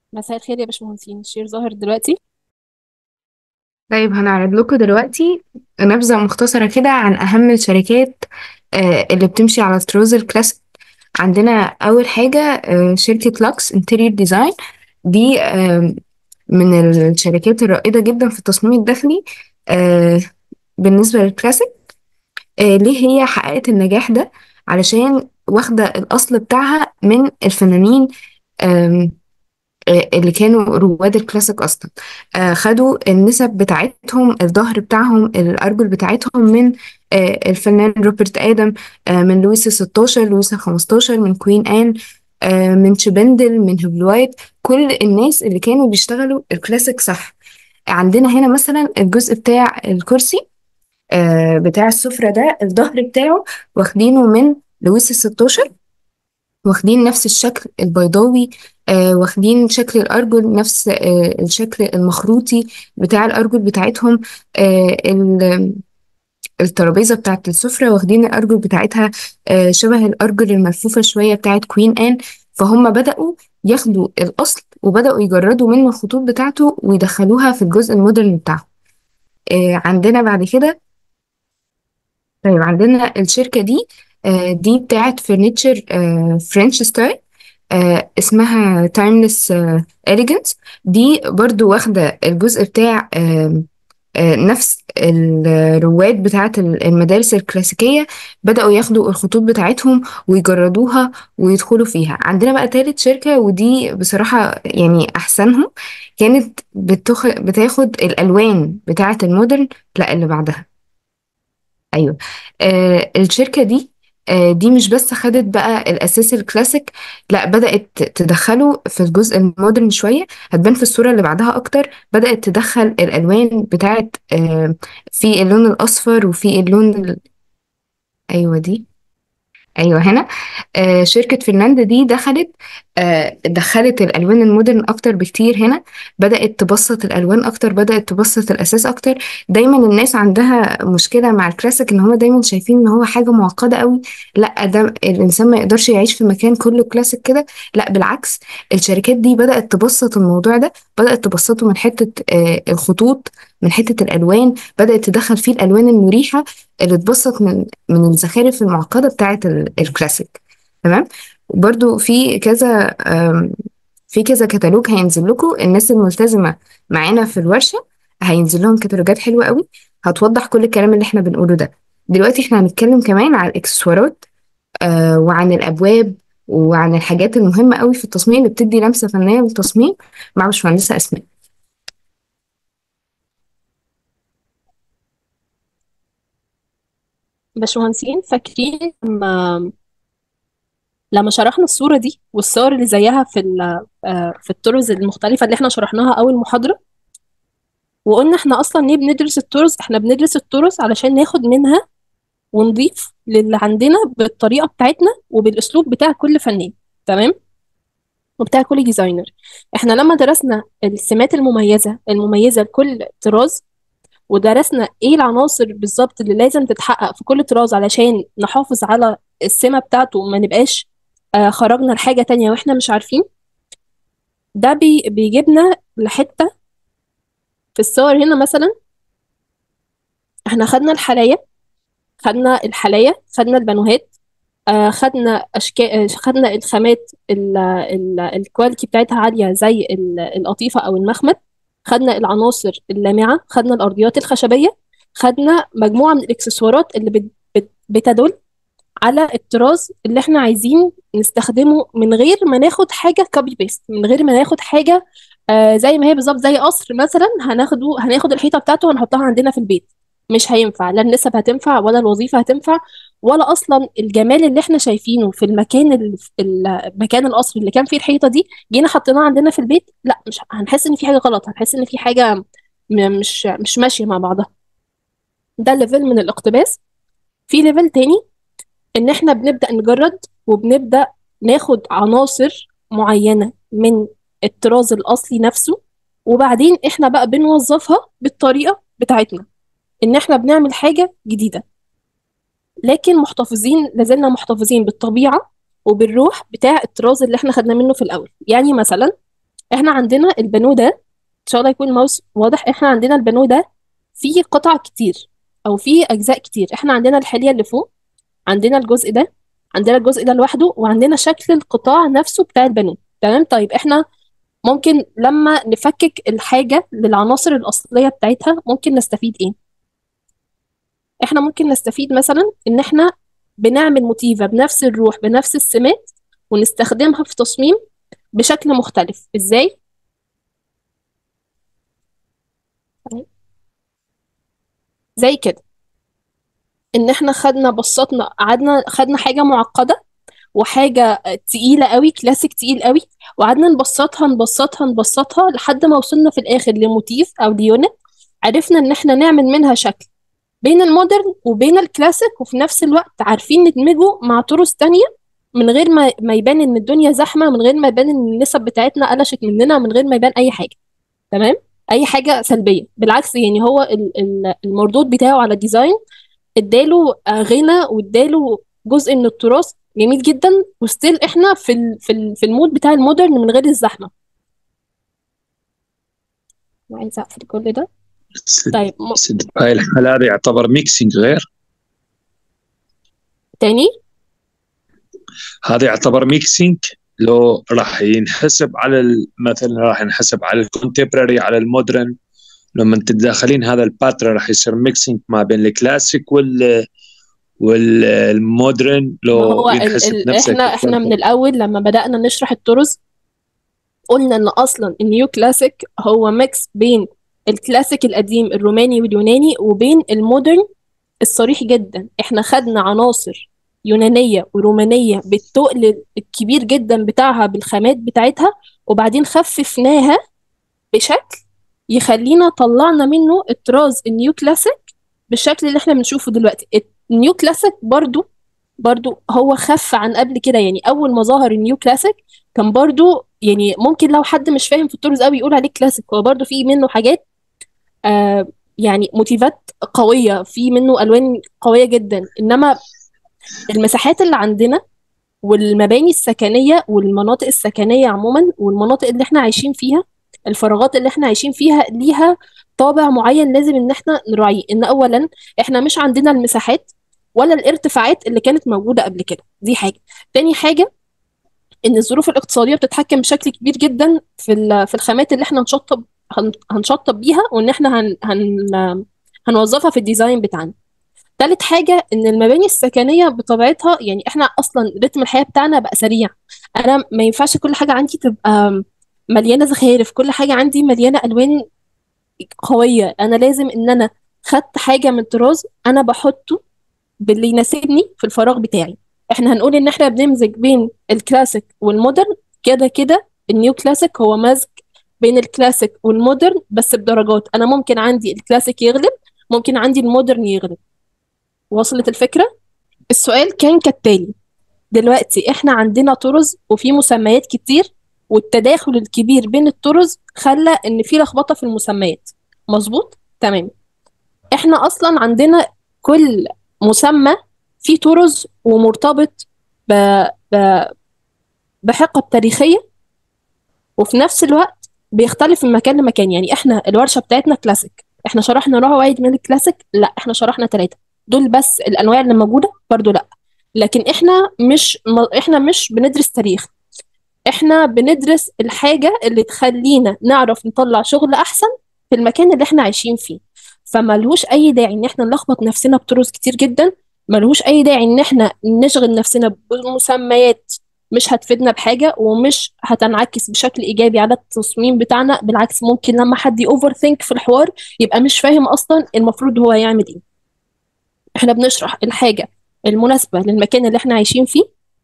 مساء الخير يا باشمهندسين الشير ظاهر دلوقتي طيب هنعرض لكم دلوقتي نبذة مختصرة كده عن أهم الشركات آه، اللي بتمشي على الطراز الكلاسيك عندنا أول حاجة آه، شركة لوكس انتيريور ديزاين دي آه، من الشركات الرائدة جدا في التصميم الداخلي آه، بالنسبة للكلاسيك آه، ليه هي حققت النجاح ده علشان واخدة الأصل بتاعها من الفنانين آه، اللي كانوا رواد الكلاسيك اصلا آه، خدوا النسب بتاعتهم الظهر بتاعهم الارجل بتاعتهم من آه، الفنان روبرت ادم آه، من لويس الستاشر لويس الخمستاشر من كوين ان آه، من شبندل من هبلوايت كل الناس اللي كانوا بيشتغلوا الكلاسيك صح عندنا هنا مثلا الجزء بتاع الكرسي آه، بتاع السفرة ده الظهر بتاعه واخدينه من لويس الستاشر واخدين نفس الشكل البيضاوي آه واخدين شكل الأرجل نفس آه الشكل المخروطي بتاع الأرجل بتاعتهم آه ال- الترابيزة بتاعت السفرة واخدين الأرجل بتاعتها آه شبه الأرجل الملفوفة شوية بتاعت كوين آن فهم بدأوا ياخدوا الأصل وبدأوا يجردوا منه الخطوط بتاعته ويدخلوها في الجزء المودرن بتاعهم آه عندنا بعد كده طيب عندنا الشركة دي آه دي بتاعت فرنتشر آه فرنش ستايل آه اسمها تايمليس إليجنس دي برضو واخدة الجزء بتاع آه آه نفس الرواد بتاعت المدارس الكلاسيكية بدأوا ياخدوا الخطوط بتاعتهم ويجردوها ويدخلوا فيها عندنا بقى تالت شركة ودي بصراحة يعني أحسنهم كانت بتخ... بتاخد الألوان بتاعت المودرن لا اللي بعدها ايوه آه الشركه دي آه دي مش بس خدت بقى الاساس الكلاسيك لا بدات تدخله في الجزء المودرن شويه هتبان في الصوره اللي بعدها اكتر بدات تدخل الالوان بتاعت آه في اللون الاصفر وفي اللون ال... ايوه دي ايوه هنا آه شركه فرناندا دي دخلت آه دخلت الالوان المودرن اكتر بكتير هنا بدات تبسط الالوان اكتر بدات تبسط الاساس اكتر دايما الناس عندها مشكله مع الكلاسيك ان هو دايما شايفين ان هو حاجه معقده قوي لا ده الانسان ما يقدرش يعيش في مكان كله كلاسيك كده لا بالعكس الشركات دي بدات تبسط الموضوع ده بدات تبسطه من حته آه الخطوط من حته الالوان بدات تدخل فيه الالوان المريحه اللي اتبسط من من الزخارف المعقدة بتاعة ال- الكلاسيك تمام وبرده في كذا آم، في كذا كتالوج هينزل لكم الناس الملتزمة معانا في الورشة هينزل لهم كتالوجات حلوة قوي هتوضح كل الكلام اللي احنا بنقوله ده دلوقتي احنا هنتكلم كمان عن الاكسسوارات آه وعن الابواب وعن الحاجات المهمة قوي في التصميم اللي بتدي لمسة فنية للتصميم مع باشمهندسة أسماء باشمهندسين فاكرين لما لما شرحنا الصورة دي والصور اللي زيها في ال- آه، في الطرز المختلفة اللي احنا شرحناها أول محاضرة وقلنا احنا أصلا ليه بندرس الطرز احنا بندرس الطرز علشان ناخد منها ونضيف للي عندنا بالطريقة بتاعتنا وبالأسلوب بتاع كل فنان تمام وبتاع كل ديزاينر احنا لما درسنا السمات المميزة المميزة لكل طراز ودرسنا ايه العناصر بالظبط اللي لازم تتحقق في كل طراز علشان نحافظ على السمة بتاعته وما نبقاش آه خرجنا لحاجة تانية واحنا مش عارفين ده بي بيجيبنا لحتة في الصور هنا مثلا احنا خدنا الحلاية خدنا الحلاية خدنا البانوهات آه خدنا اشكال خدنا الخامات ال- ال- الكواليتي بتاعتها عالية زي ال- القطيفة او المخمل خدنا العناصر اللامعة خدنا الارضيات الخشبية خدنا مجموعة من الاكسسوارات اللي بت- بت- بتدل على الطراز اللي احنا عايزين نستخدمه من غير ما ناخد حاجة كوبي بيست من غير ما ناخد حاجة آه زي ما هي بالظبط زي قصر مثلا هناخده هناخد الحيطة بتاعته ونحطها عندنا في البيت مش هينفع لا النسب هتنفع ولا الوظيفة هتنفع ولا أصلا الجمال اللي احنا شايفينه في المكان ال- المكان القصر اللي كان فيه الحيطة دي جينا حطيناه عندنا في البيت لا مش هنحس إن في حاجة غلط هنحس إن في حاجة م- مش مش ماشية مع بعضها ده ليفل من الاقتباس في ليفل تاني ان احنا بنبدأ نجرد وبنبدأ ناخد عناصر معينة من الطراز الأصلي نفسه وبعدين احنا بقى بنوظفها بالطريقة بتاعتنا ان احنا بنعمل حاجة جديدة لكن محتفظين لازلنا محتفظين بالطبيعة وبالروح بتاع الطراز اللي احنا خدنا منه في الأول يعني مثلا احنا عندنا البانو ده ان شاء الله يكون الماوس واضح احنا عندنا البانو ده فيه قطع كتير او فيه اجزاء كتير احنا عندنا الحلية اللي فوق عندنا الجزء ده عندنا الجزء ده لوحده وعندنا شكل القطاع نفسه بتاع البانو تمام طيب احنا ممكن لما نفكك الحاجة للعناصر الأصلية بتاعتها ممكن نستفيد ايه احنا ممكن نستفيد مثلا ان احنا بنعمل موتيفة بنفس الروح بنفس السمات ونستخدمها في تصميم بشكل مختلف ازاي زي كده ان احنا خدنا بسطنا قعدنا خدنا حاجة معقدة وحاجة تقيلة قوي كلاسيك تقيل قوي وقعدنا نبسطها نبسطها نبسطها لحد ما وصلنا في الآخر لموتيف أو ليونت عرفنا إن احنا نعمل منها شكل بين المودرن وبين الكلاسيك وفي نفس الوقت عارفين ندمجه مع طرز تانية من غير ما ما يبان إن الدنيا زحمة من غير ما يبان إن النسب بتاعتنا قلشت مننا من غير ما يبان أي حاجة تمام أي حاجة سلبية بالعكس يعني هو ال- ال- المردود بتاعه على الديزاين اداله آه، غنى واداله جزء من التراث جميل جدا وستيل احنا في ال في ال في المود بتاع المودرن من غير الزحمه أنا عايزه اقفل كل ده سد طيب م... سد هاي الحالة هذه يعتبر ميكسينج غير تاني هذا يعتبر ميكسينج لو راح ينحسب على ال- مثلا راح ينحسب على الكونتمبراري على المودرن لما تتداخلين هذا الباترن راح يصير ميكسينج ما بين الكلاسيك وال والمودرن ما لو هو ال ينحسب ال نفس احنا احنا من الكونتمبراري الاول لما بدأنا نشرح الطرز قلنا ان اصلا النيو كلاسيك هو ميكس بين الكلاسيك القديم الروماني واليوناني وبين المودرن الصريح جدا احنا خدنا عناصر يونانية ورومانية بالتقل الكبير جدا بتاعها بالخامات بتاعتها وبعدين خففناها بشكل يخلينا طلعنا منه الطراز النيو كلاسيك بالشكل اللي احنا بنشوفه دلوقتي النيو كلاسيك برضو برضو هو خف عن قبل كده يعني اول ما ظهر النيو كلاسيك كان برضو يعني ممكن لو حد مش فاهم في الطرز قوي يقول عليه كلاسيك هو برضو في منه حاجات آه يعني موتيفات قوية في منه ألوان قوية جدا إنما المساحات اللي عندنا والمباني السكنية والمناطق السكنية عموما والمناطق اللي احنا عايشين فيها الفراغات اللي احنا عايشين فيها ليها طابع معين لازم ان احنا نراعيه ان اولا احنا مش عندنا المساحات ولا الارتفاعات اللي كانت موجودة قبل كده دي حاجة تاني حاجة ان الظروف الاقتصادية بتتحكم بشكل كبير جدا في ال- في الخامات اللي احنا هنشطب هن- هنشطب بيها وان احنا هن هن هنوظفها في الديزاين بتاعنا تالت حاجة إن المباني السكنية بطبيعتها يعني إحنا أصلا رتم الحياة بتاعنا بقى سريع أنا ما ينفعش كل حاجة عندي تبقى مليانة زخارف كل حاجة عندي مليانة ألوان قوية أنا لازم إن أنا خدت حاجة من طراز أنا بحطه باللي يناسبني في الفراغ بتاعي إحنا هنقول إن إحنا بنمزج بين الكلاسيك والمودرن كده كده النيو كلاسيك هو مزج بين الكلاسيك والمودرن بس بدرجات أنا ممكن عندي الكلاسيك يغلب ممكن عندي المودرن يغلب وصلت الفكرة؟ السؤال كان كالتالي دلوقتي احنا عندنا طرز وفي مسميات كتير والتداخل الكبير بين الطرز خلى ان في لخبطة في المسميات مظبوط؟ تمام احنا اصلا عندنا كل مسمى فيه طرز ومرتبط ب... ب... بحقب تاريخية وفي نفس الوقت بيختلف من مكان لمكان يعني احنا الورشة بتاعتنا كلاسيك احنا شرحنا نوع واحد من الكلاسيك لا احنا شرحنا ثلاثة دول بس الانواع اللي موجودة برضو لا لكن احنا مش ما احنا مش بندرس تاريخ احنا بندرس الحاجة اللي تخلينا نعرف نطلع شغل احسن في المكان اللي احنا عايشين فيه فملهوش اي داعي ان احنا نلخبط نفسنا بطرز كتير جدا ملهوش اي داعي ان احنا نشغل نفسنا بمسميات مش هتفيدنا بحاجة ومش هتنعكس بشكل إيجابي على التصميم بتاعنا بالعكس ممكن لما حد يوفر ثينك في الحوار يبقى مش فاهم أصلا المفروض هو يعمل إيه احنا بنشرح الحاجة المناسبة للمكان اللي احنا عايشين فيه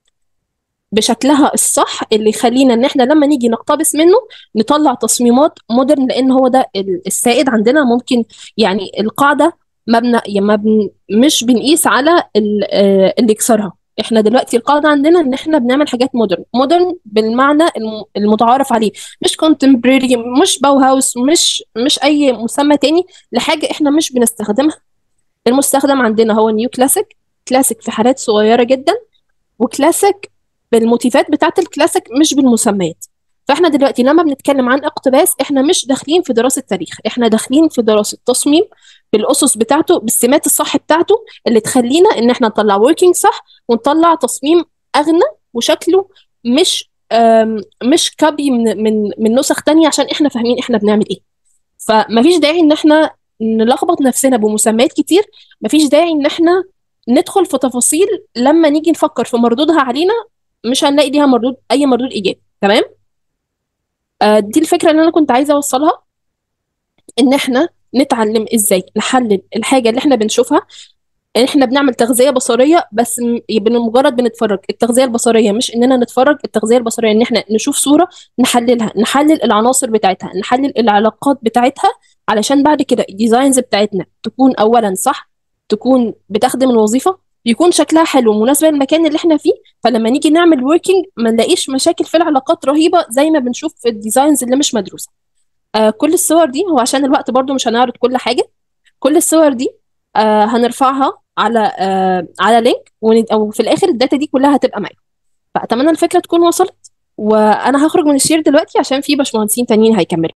بشكلها الصح اللي يخلينا ان احنا لما نيجي نقتبس منه نطلع تصميمات مودرن لان هو ده ال- السائد عندنا ممكن يعني القاعدة مبنى يعني ما بن مش بنقيس على ال- آه، اللي يكسرها احنا دلوقتي القاعدة عندنا ان احنا بنعمل حاجات مودرن مودرن بالمعنى الم- المتعارف عليه مش كونتمبراري مش باو هاوس مش مش اي مسمى تاني لحاجة احنا مش بنستخدمها المستخدم عندنا هو نيو كلاسيك كلاسيك في حالات صغيرة جدا وكلاسيك بالموتيفات بتاعت الكلاسيك مش بالمسميات فاحنا دلوقتي لما بنتكلم عن اقتباس احنا مش داخلين في دراسه تاريخ احنا داخلين في دراسه تصميم بالاسس بتاعته بالسمات الصح بتاعته اللي تخلينا ان احنا نطلع وركينج صح ونطلع تصميم اغنى وشكله مش آم، مش كوبي من من من نسخ تانية عشان احنا فاهمين احنا بنعمل ايه فمفيش داعي ان احنا نلخبط نفسنا بمسميات كتير مفيش داعي ان احنا ندخل في تفاصيل لما نيجي نفكر في مردودها علينا مش هنلاقي ليها مردود اي مردود ايجابي تمام آه دي الفكره اللي انا كنت عايزه اوصلها ان احنا نتعلم ازاي نحلل الحاجه اللي احنا بنشوفها ان احنا بنعمل تغذيه بصريه بس م- بمجرد بنتفرج التغذيه البصريه مش اننا نتفرج التغذيه البصريه ان احنا نشوف صوره نحللها نحلل العناصر بتاعتها نحلل العلاقات بتاعتها علشان بعد كده الديزاينز بتاعتنا تكون اولا صح تكون بتخدم الوظيفه يكون شكلها حلو مناسبه للمكان اللي احنا فيه فلما نيجي نعمل وركينج ما نلاقيش مشاكل في العلاقات رهيبه زي ما بنشوف في الديزاينز اللي مش مدروسه آه كل الصور دي هو عشان الوقت برضو مش هنعرض كل حاجه كل الصور دي آه هنرفعها على آه على لينك ون- او في الاخر الداتا دي كلها هتبقى معاكم فاتمنى الفكره تكون وصلت وانا هخرج من الشير دلوقتي عشان في باشمهندسين تانيين هيكملوا